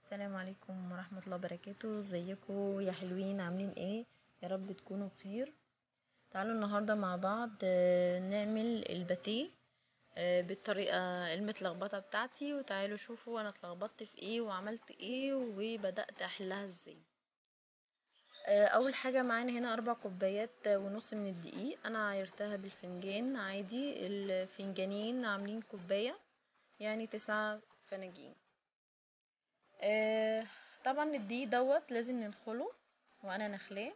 السلام عليكم ورحمة الله وبركاته ازيكم يا حلوين عاملين ايه يا رب تكونوا بخير تعالوا النهاردة مع بعض آه، نعمل الباتيه آه، بالطريقة المتلخبطة بتاعتي وتعالوا شوفوا انا اتلخبطت في ايه وعملت ايه وبدأت احلها ازاي آه، اول حاجة معانا هنا اربع كوبايات ونص من الدقيق انا عايرتها بالفنجان عادي الفنجانين عاملين كوباية يعني تسعة فناجين آه طبعا الدقيق دوت لازم ننخله وانا نخلاه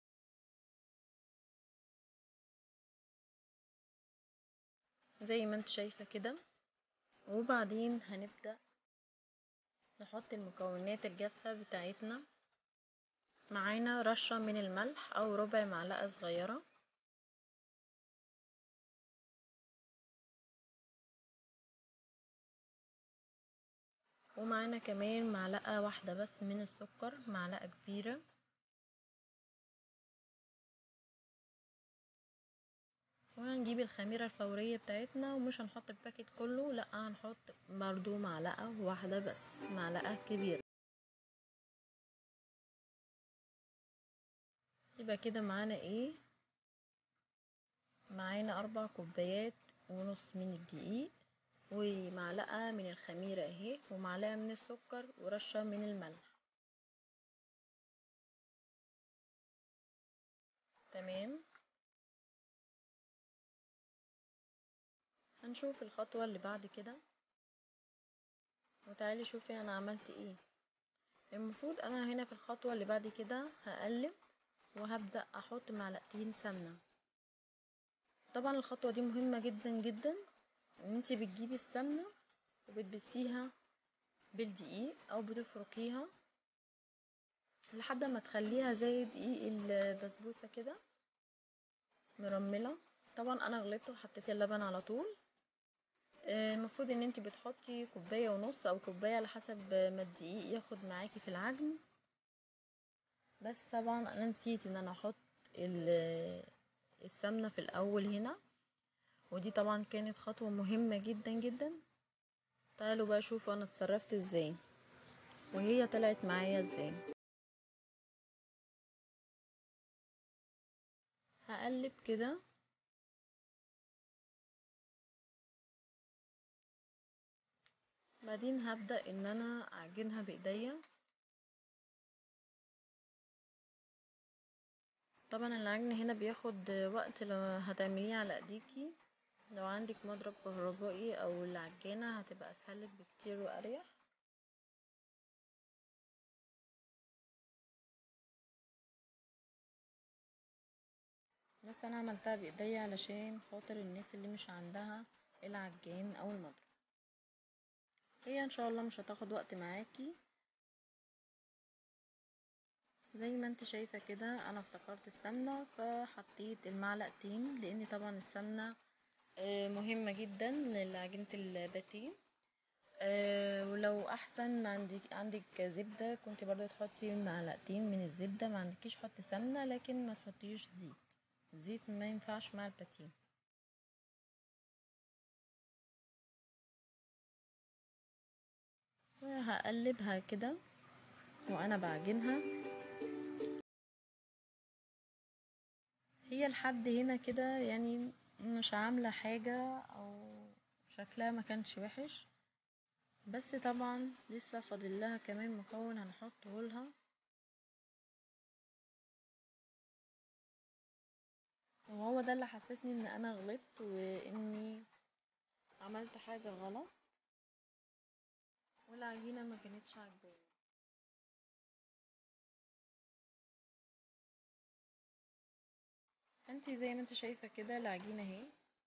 زي ما انت شايفة كده وبعدين هنبدأ نحط المكونات الجافة بتاعتنا معانا رشة من الملح او ربع معلقة صغيرة ومعانا كمان معلقة واحدة بس من السكر معلقة كبيرة وهنجيب الخميرة الفورية بتاعتنا ومش هنحط الباكيت كله لا هنحط برضو معلقة واحدة بس معلقة كبيرة يبقى كده معانا ايه معانا اربع كوبايات ونص من الدقيق ومعلقة من الخميرة اهي ومعلقة من السكر ورشة من الملح تمام هنشوف الخطوة اللي بعد كده وتعالي شوفي انا عملت ايه المفروض انا هنا في الخطوة اللي بعد كده هقلب وهبدأ احط معلقتين سمنة طبعا الخطوة دي مهمة جدا جدا ان انتي بتجيبي السمنة وبتبسيها بالدقيق او بتفركيها لحد ما تخليها زي دقيق البسبوسة كده مرملة طبعا انا غلطت وحطيت اللبن على طول المفروض ان انتي بتحطي كوباية ونص او كوباية على حسب ما الدقيق ياخد معاكي في العجن بس طبعا انا نسيت ان انا احط السمنة في الاول هنا ودي طبعا كانت خطوة مهمة جدا جدا تعالوا بقى شوفوا انا اتصرفت ازاي وهي طلعت معايا ازاي هقلب كده بعدين هبدأ ان انا اعجنها بايديا طبعا العجن هنا بياخد وقت لو هتعمليه على ايديكي لو عندك مضرب كهربائي او العجانة هتبقى اسهلك بكتير واريح بس انا عملتها بايديا علشان خاطر الناس اللي مش عندها العجان او المضرب هي ان شاء الله مش هتاخد وقت معاكي زي ما انت شايفة كده انا افتكرت السمنة فحطيت المعلقتين لان طبعا السمنة مهمة جدا لعجينة الباتيه أه ولو احسن عندك عندك زبدة كنت برضو تحطي معلقتين من الزبدة ما عندكيش حطي سمنة لكن ما تحطيش زيت الزيت ما ينفعش مع الباتيه وهقلبها كده وانا بعجنها هي لحد هنا كده يعني مش عاملة حاجة او شكلها ما كانش وحش بس طبعا لسه فاضل لها كمان مكون هنحطه لها وهو ده اللي حسسني ان انا غلطت واني عملت حاجة غلط والعجينة ما كانتش عجباني انتي زي ما انت شايفة كده العجينة اهي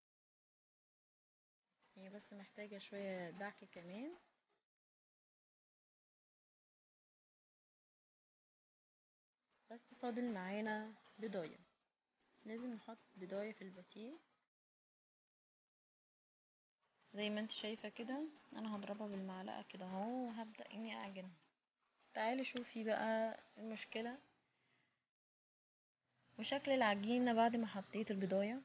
هي بس محتاجة شوية دعك كمان بس فاضل معانا بضاية لازم نحط بضاية في الباتيه زي ما انت شايفة كده انا هضربها بالمعلقة كده اهو وهبدأ اني اعجنها تعالي شوفي بقى المشكلة وشكل العجينة بعد ما حطيت البضاية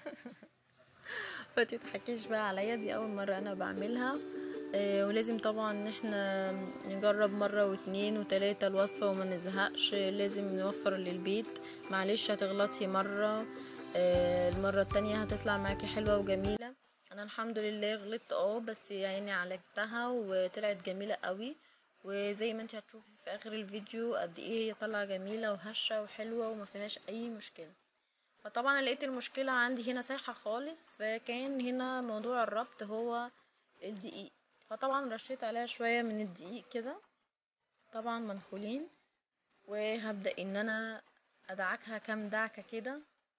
فتضحكيش بقى عليا دي اول مره انا بعملها آه، ولازم طبعا ان احنا نجرب مرة واتنين وتلاتة الوصفة وما نزهقش لازم نوفر للبيت معلش هتغلطي مرة آه، المرة التانية هتطلع معاكي حلوة وجميلة انا الحمد لله غلطت اه بس يعني عالجتها وطلعت جميلة قوي وزي ما انت هتشوفي في اخر الفيديو قد ايه هي طالعة جميلة وهشة وحلوة وما فيهاش اي مشكلة فطبعا أنا لقيت المشكلة عندي هنا سايحة خالص فكان هنا موضوع الربط هو الدقيق فطبعا رشيت عليها شوية من الدقيق كده طبعا منخولين وهبدأ ان انا ادعكها كام دعكة كده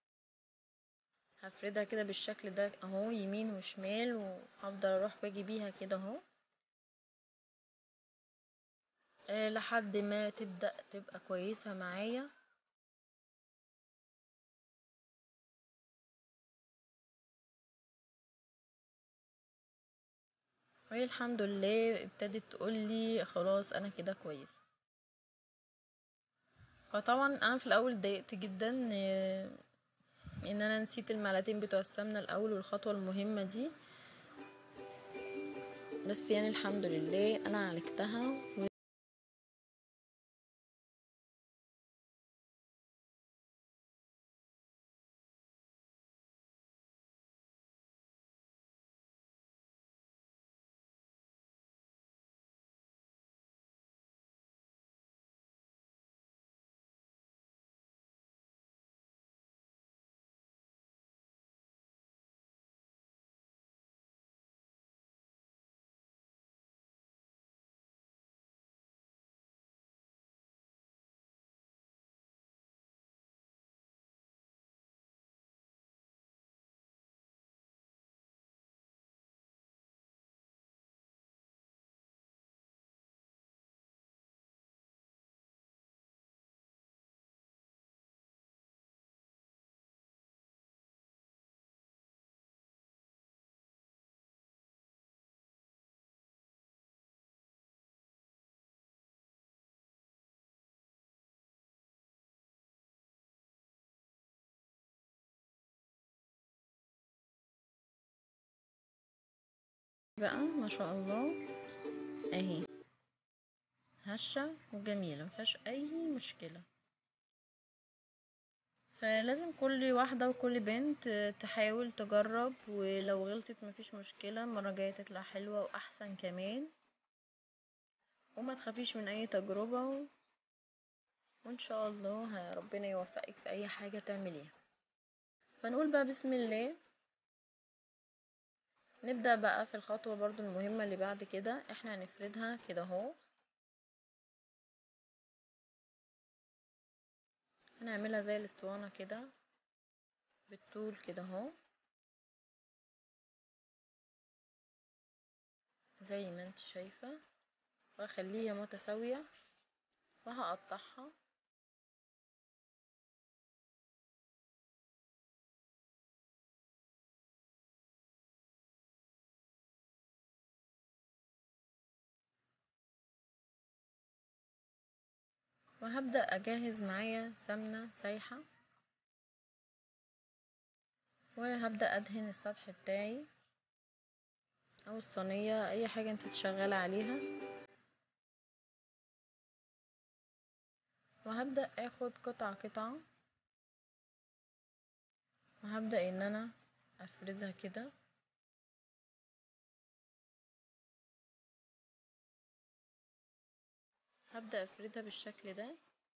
هفردها كده بالشكل ده اهو يمين وشمال وهفضل اروح واجي بيها كده اهو آه، لحد ما تبدأ تبقى كويسة معايا وهي الحمد لله ابتدت تقولي خلاص انا كده كويس فطبعا انا في الاول اتضايقت جدا آه، ان انا نسيت المعلقتين بتوع السمنه الاول والخطوه المهمه دي بس يعني الحمد لله انا عالجتها و... بقى ما شاء الله اهي هشة وجميلة مفيهاش اي مشكلة فلازم كل واحدة وكل بنت تحاول تجرب ولو غلطت مفيش مشكلة المرة الجاية تطلع حلوة واحسن كمان وما تخافيش من اي تجربة و... وان شاء الله ه- ربنا يوفقك في اي حاجة تعمليها فنقول بقى بسم الله نبدأ بقى في الخطوة برضو المهمة اللي بعد كده احنا هنفردها كده اهو هنعملها زي الاسطوانة كده بالطول كده اهو زي ما انت شايفة واخليها متساوية وهقطعها وهبدأ اجهز معايا سمنة سايحة وهبدأ ادهن السطح بتاعي او الصينية اي حاجة انت تشغل عليها وهبدأ اخد قطعة قطعة وهبدأ ان انا افردها كده هبدأ افردها بالشكل ده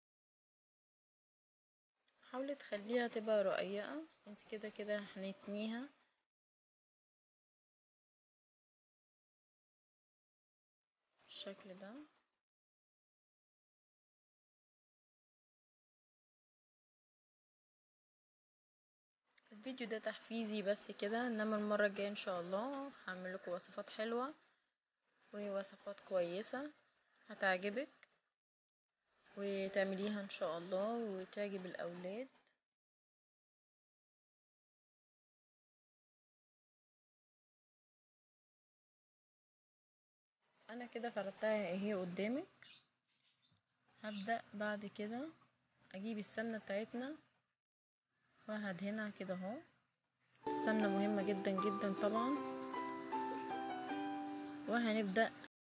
حاولي تخليها تبقى رقيقة انت كده كده هنتنيها بالشكل ده الفيديو ده تحفيزي بس كده انما المرة الجاية ان شاء الله هعمل لكم وصفات حلوة ووصفات كويسة هتعجبك وتعمليها ان شاء الله وتعجب الاولاد انا كده فردتها اهي قدامك هبدأ بعد كده اجيب السمنة بتاعتنا وهدهنها كده اهو السمنة مهمة جدا جدا طبعا وهنبدأ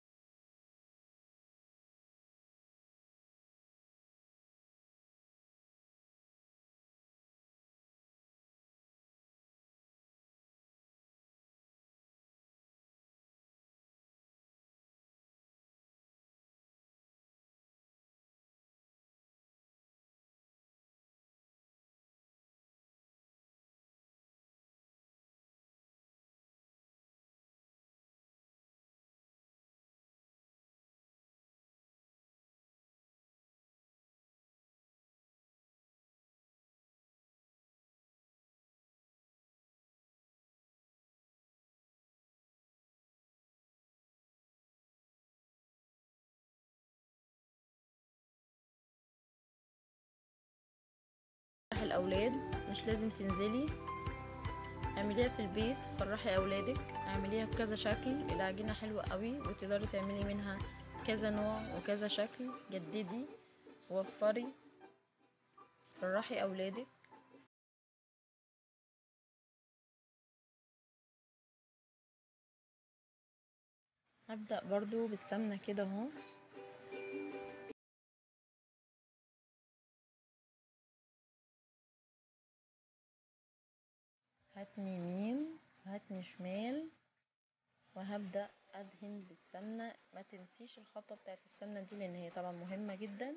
الأولاد مش لازم تنزلي اعمليها في البيت فرحي أولادك اعمليها بكذا شكل العجينة حلوة قوي وتقدري تعملي منها كذا نوع وكذا شكل جددي وفري فرحي أولادك هبدأ برضو بالسمنة كده اهو هتني يمين وهتني شمال وهبدأ ادهن بالسمنة ما تنسيش الخطة بتاعت السمنة دي لان هي طبعا مهمة جدا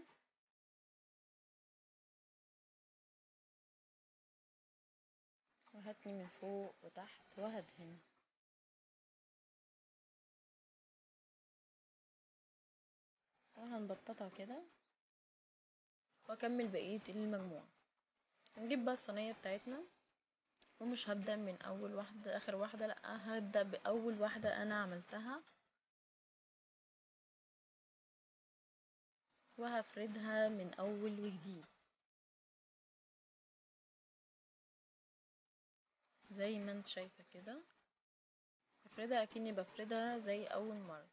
وهتني من فوق وتحت وهدهن وهنبططها كده واكمل بقية المجموعة نجيب بقى الصينية بتاعتنا ومش هبدأ من اول واحدة اخر واحدة لا هبدأ باول واحدة انا عملتها وهفردها من اول وجديد زي ما انت شايفة كده هفردها اكني بفردها زي اول مرة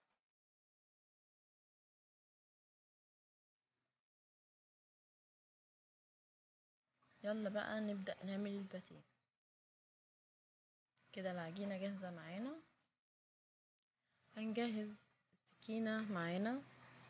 يلا بقى نبدأ نعمل الباتيه كده العجينة جاهزة معانا هنجهز السكينة معانا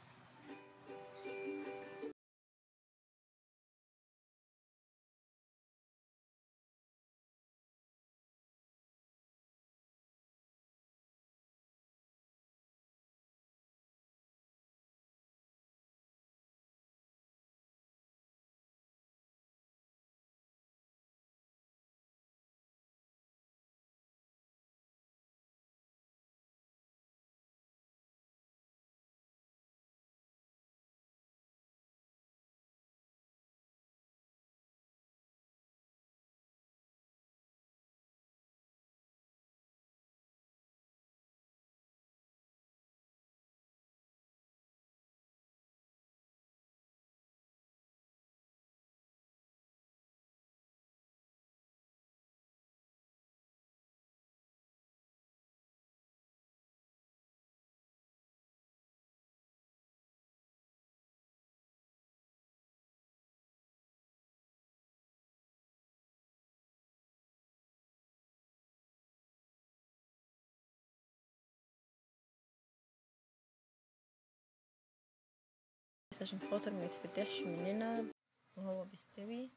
عشان خاطر ما يتفتحش مننا وهو بيستوي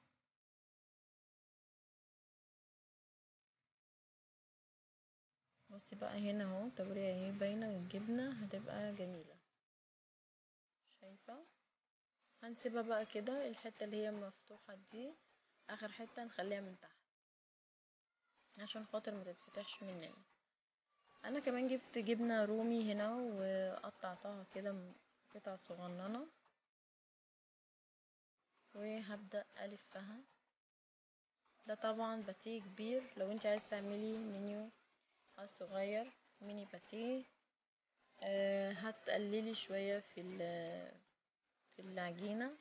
بصي بقى هنا اهو التورية اهي باينة والجبنة هتبقى جميلة شايفة هنسيبها بقى كده الحتة اللي هي مفتوحة دي اخر حتة نخليها من تحت عشان خاطر ما تتفتحش مننا انا كمان جبت جبنة رومي هنا وقطعتها كده قطع صغننة وهبدأ ألفها ده طبعا باتيه كبير لو انت عايز تعملي منيو صغير ميني باتيه آه هتقللي شوية في في العجينة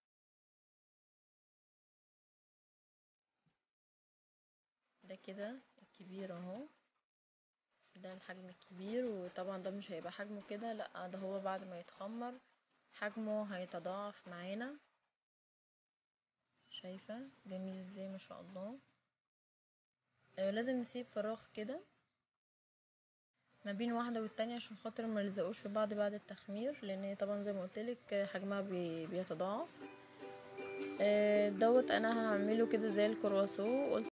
ده كده الكبير اهو ده الحجم الكبير وطبعا ده مش هيبقى حجمه كده لا ده هو بعد ما يتخمر حجمه هيتضاعف معانا شايفة جميل ازاي ما شاء الله آه لازم نسيب فراغ كده ما بين واحدة والتانية عشان خاطر ما يلزقوش في بعض بعد التخمير لان هي طبعا زي ما قلتلك حجمها بي بيتضاعف آه دوت انا هعمله كده زي الكرواسون قلت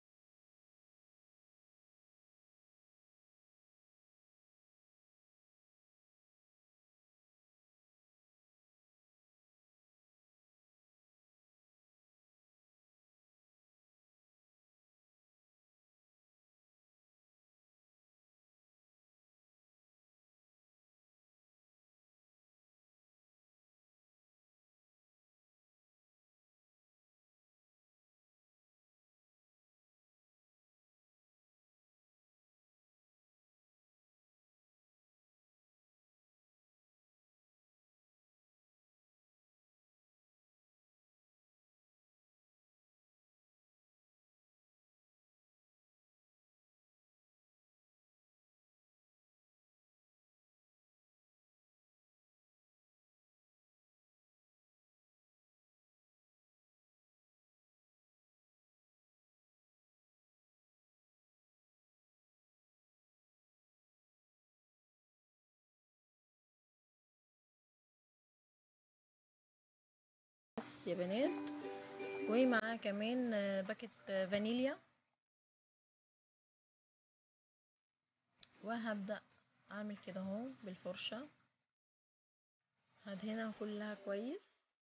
بس يا بنات ومعاه كمان باكت فانيليا وهبدأ اعمل كده اهو بالفرشة هدهنها كلها كويس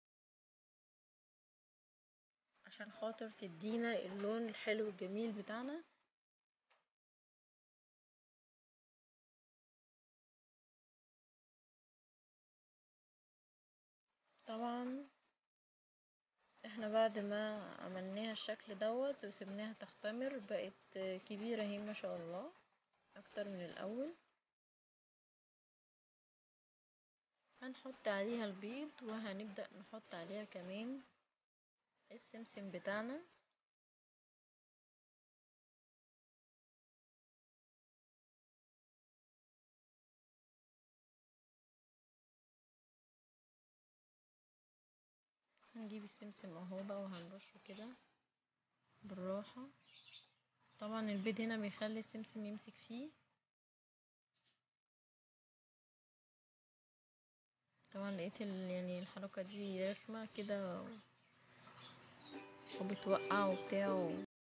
عشان خاطر تدينا اللون الحلو الجميل بتاعنا طبعا احنا بعد ما عملناها الشكل دوت وسبناها تختمر بقت كبيرة اهي ما شاء الله اكتر من الاول هنحط عليها البيض وهنبدأ نحط عليها كمان السمسم بتاعنا هنجيب السمسم اهو بقى وهنرشه كده بالراحة طبعا البيض هنا بيخلي السمسم يمسك فيه طبعا لقيت يعني الحركة دي رخمة كده وبتوقع وبتاع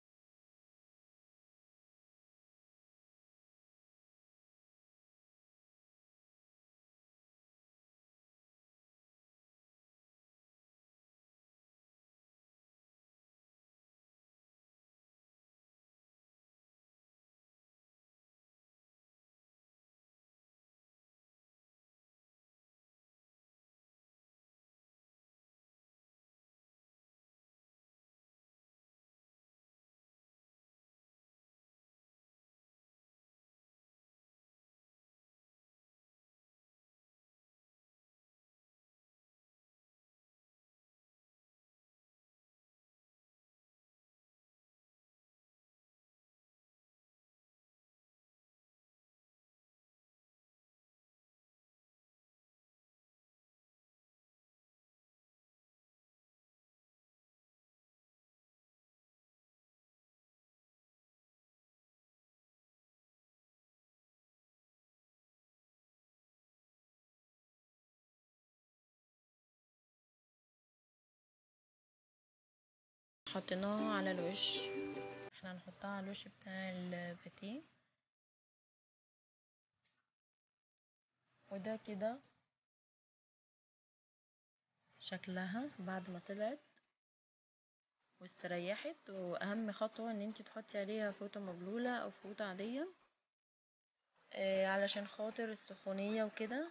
حطيناها على الوش احنا هنحطها على الوش بتاع الباتيه وده كده شكلها بعد ما طلعت واستريحت واهم خطوة ان انت تحطي عليها فوطة مبلولة او فوطة عادية اه علشان خاطر السخونية وكده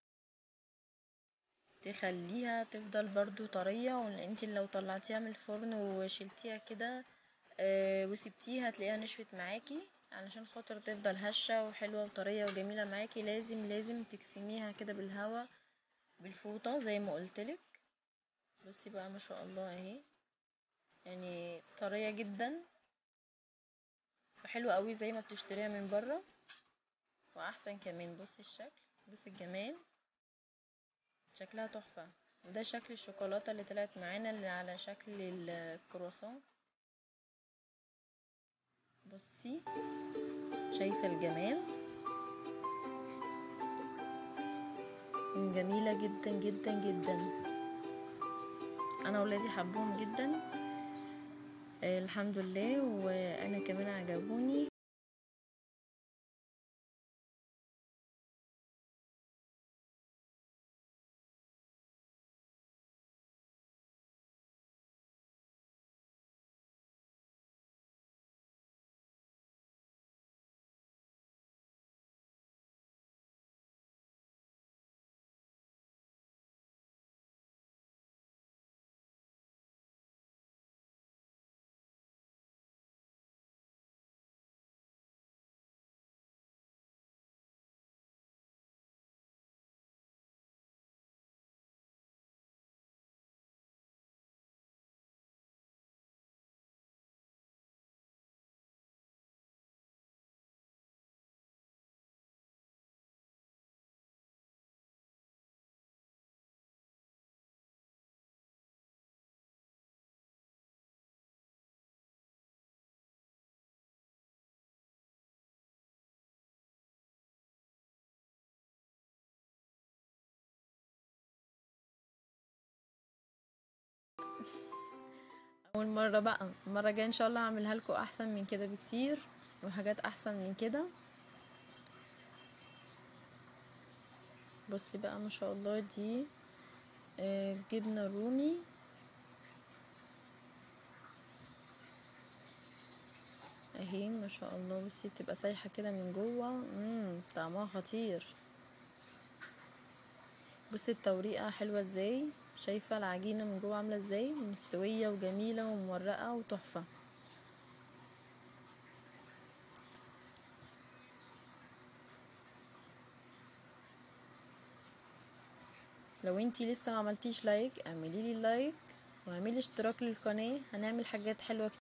تخليها تفضل برضو طرية وان انت لو طلعتيها من الفرن وشلتيها كده اه وسبتيها هتلاقيها نشفت معاكي علشان خاطر تفضل هشة وحلوة وطرية وجميلة معاكي لازم لازم تكسميها كده بالهوا بالفوطة زي ما قلتلك بصي بقى ما شاء الله اهي يعني طرية جدا وحلوة قوي زي ما بتشتريها من بره واحسن كمان بصي الشكل بصي الجمال شكلها تحفة وده شكل الشوكولاتة اللي طلعت معانا اللي على شكل الكرواسون بصي شايفة الجمال جميلة جدا جدا جدا انا ولادي حبوهم جدا آه الحمد لله وانا كمان عجبوني اول مره بقى المره الجايه ان شاء الله هعملها لكم احسن من كده بكتير وحاجات احسن من كده بصي بقى ما شاء الله دي آه جبنه رومي اهي ما شاء الله بصي بتبقى سايحه كده من جوه امم طعمها خطير بصي التوريقه حلوه ازاي شايفه العجينه من جوه عامله ازاي مستويه وجميله ومورقه وتحفه لو انتي لسه ما عملتيش لايك اعملي لي لايك واعملي اشتراك للقناه هنعمل حاجات حلوه كتير